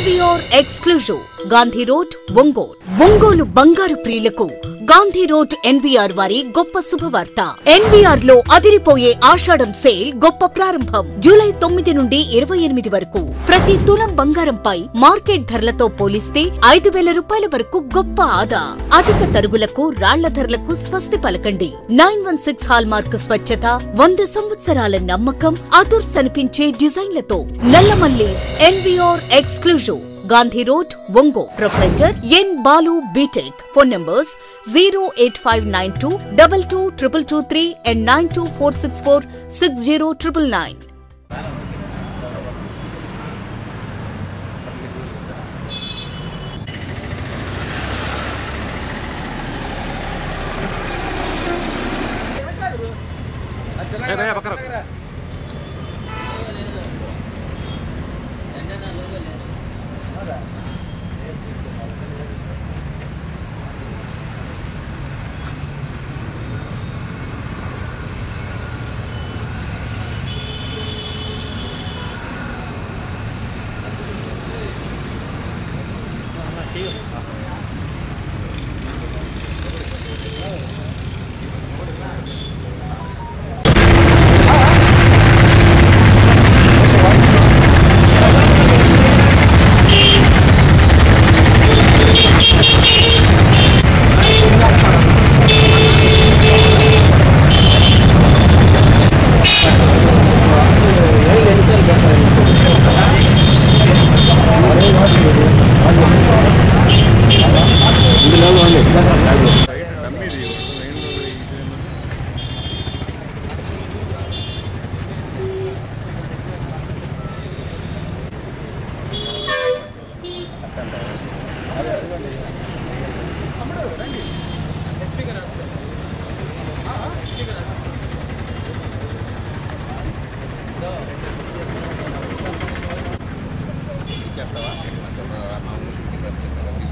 NVR exclusive Gandhi road Ongole Ongole బంగారు ప్రియులకు Gandhi road NVR వారి గొప్ప శుభవార్త ఎన్వీఆర్ లో అదిరిపోయే ఆషాఢం సేల్ గొప్ప ప్రారంభం జూలై తొమ్మిది నుండి ఇరవై ఎనిమిది వరకు ప్రతి తులం బంగారంపై మార్కెట్ ధరలతో పోలిస్తే ఐదు వేల రూపాయల వరకు గొప్ప ఆదా అధిక తరుగులకు రాళ్ల ధరలకు స్వస్తి పలకండి nine one six hallmark స్వచ్ఛత వంద సంవత్సరాల నమ్మకం అదుర్స్ అనిపించే డిజైన్లతో Nallamalli NVR exclusive Gandhi road Ongole proprietor N Balu B Tech phone numbers zero eight five nine two double two triple two three and nine two four six four six zero triple nine ఏ భయ్యా పక్కన రా. చేస్తావా